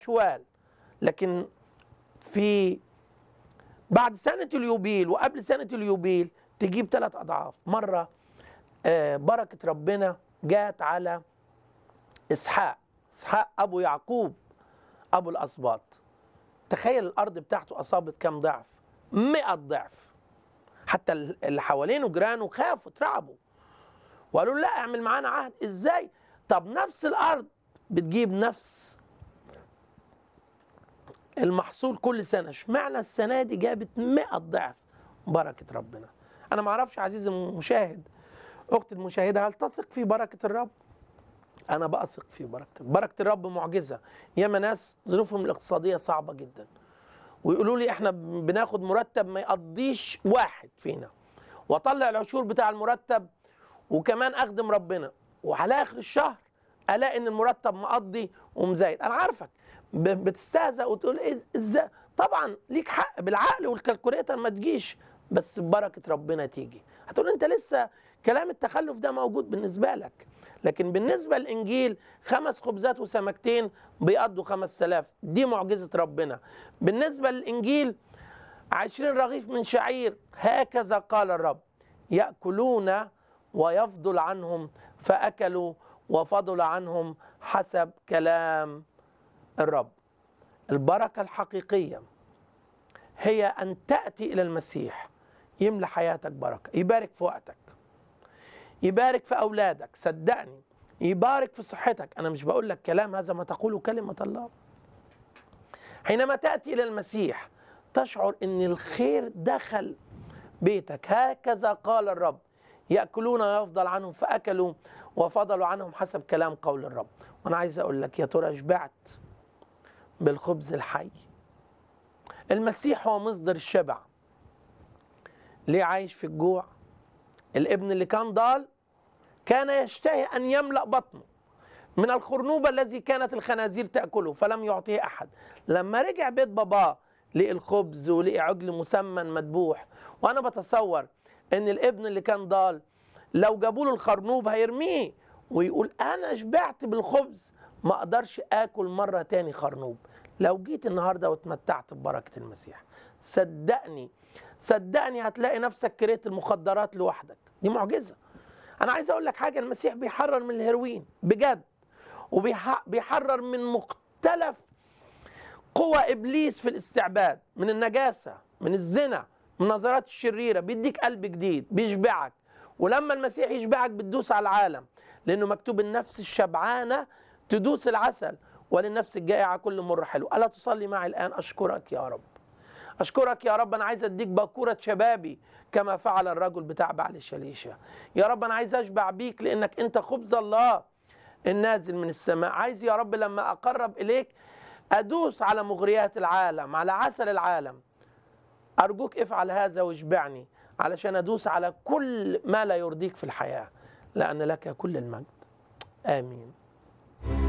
شوال لكن في بعد سنة اليوبيل وقبل سنة اليوبيل تجيب ثلاث أضعاف مرة آه، بركة ربنا جات على إسحاق إسحاق أبو يعقوب أبو الأسباط تخيل الأرض بتاعته أصابت كم ضعف مئة ضعف حتى اللي حوالينه جيرانه خافوا اترعبوا وقالوا له لا اعمل معانا عهد ازاي طب نفس الارض بتجيب نفس المحصول كل سنه اشمعنى السنه دي جابت 100 ضعف بركه ربنا انا ما اعرفش عزيزي المشاهد اختي المشاهده هل تثق في بركه الرب انا بثق في بركه بركه الرب معجزه ياما ناس ظروفهم الاقتصاديه صعبه جدا ويقولوا لي احنا بناخد مرتب ما يقضيش واحد فينا واطلع العشور بتاع المرتب وكمان اخدم ربنا وعلى اخر الشهر الاقي ان المرتب مقضي ومزايد انا عارفك ب- بتستهزأ وتقول ايه ازاي طبعا ليك حق بالعقل والكالكوليتر ما تجيش بس ببركه ربنا تيجي هتقول انت لسه كلام التخلف ده موجود بالنسبه لك لكن بالنسبه للانجيل خمس خبزات وسمكتين بيقضوا خمس تلاف دي معجزه ربنا بالنسبه للانجيل عشرين رغيف من شعير هكذا قال الرب يأكلون ويفضل عنهم فأكلوا وفضل عنهم حسب كلام الرب البركة الحقيقية هي أن تأتي إلى المسيح يملى حياتك بركة يبارك في وقتك يبارك في أولادك صدقني يبارك في صحتك أنا مش بقول لك كلام هذا ما تقوله كلمة الله حينما تأتي إلى المسيح تشعر أن الخير دخل بيتك هكذا قال الرب يأكلون ويفضل عنهم فأكلوا وفضلوا عنهم حسب كلام قول الرب وأنا عايز أقول لك يا ترى شبعت بالخبز الحي المسيح هو مصدر الشبع ليه عايش في الجوع الابن اللي كان ضال كان يشتهي أن يملأ بطنه من الخرنوبة الذي كانت الخنازير تأكله فلم يعطيه أحد لما رجع بيت باباه لقي الخبز ولقي عجل مسمن مذبوح وأنا بتصور إن الابن اللي كان ضال لو جابوا له الخرنوب هيرميه ويقول أنا شبعت بالخبز ما أقدرش آكل مرة تاني خرنوب لو جيت النهاردة واتمتعت ببركة المسيح صدقني صدقني هتلاقي نفسك كرهت المخدرات لوحدك دي معجزة أنا عايز أقول لك حاجة المسيح بيحرر من الهيروين بجد وبيحرر من مختلف قوى ابليس في الاستعباد من النجاسه من الزنا من النظرات الشريره بيديك قلب جديد بيشبعك ولما المسيح يشبعك بتدوس على العالم لانه مكتوب النفس الشبعانه تدوس العسل وللنفس الجائعه كل مر حلو الا تصلي معي الان اشكرك يا رب اشكرك يا رب انا عايز اديك باكوره شبابي كما فعل الرجل بتاع بعل شليشه يا رب انا عايز اشبع بيك لانك انت خبز الله النازل من السماء عايز يا رب لما اقرب اليك ادوس على مغريات العالم على عسل العالم ارجوك افعل هذا واشبعني علشان ادوس على كل ما لا يرضيك في الحياه لان لك كل المجد امين